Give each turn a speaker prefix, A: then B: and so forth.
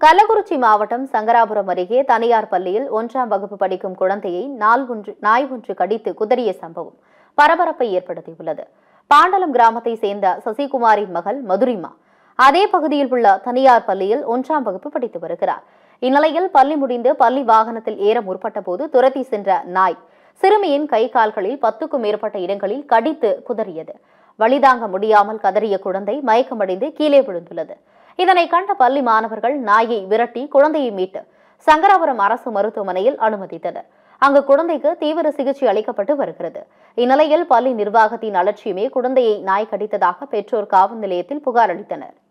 A: கள்ளக்குறிச்சி மாவட்டம் சங்கராபுரம் அருகே தனியார் பள்ளியில் ஒன்றாம் வகுப்பு படிக்கும் குழந்தையை நாள் ஒன்று நாய் ஒன்று கடித்து குதறிய சம்பவம் பரபரப்பை ஏற்படுத்தியுள்ளது பாண்டலம் கிராமத்தை சேர்ந்த சசிகுமாரின் மகள் மதுரிமா அதே பகுதியில் உள்ள தனியார் பள்ளியில் ஒன்றாம் வகுப்பு படித்து வருகிறார் இந்நிலையில் பள்ளி முடிந்து பள்ளி வாகனத்தில் ஏற முற்பட்ட போது துரத்தி சென்ற நாய் சிறுமியின் கை கால்களில் பத்துக்கும் மேற்பட்ட இடங்களில் கடித்து குதறியது வழிதாங்க முடியாமல் கதறிய குழந்தை மயக்கமடைந்து கீழே விழுந்துள்ளது இதனை கண்ட பள்ளி மாணவர்கள் நாயை விரட்டி குழந்தையை மீட்டு சங்கராபுரம் அரசு மருத்துவமனையில் அனுமதித்தனர் அங்கு குழந்தைக்கு தீவிர சிகிச்சை அளிக்கப்பட்டு வருகிறது இந்நிலையில் பள்ளி நிர்வாகத்தின் அலட்சியமே குழந்தையை நாய் கடித்ததாக பெற்றோர் காவல் நிலையத்தில் புகார் அளித்தனர்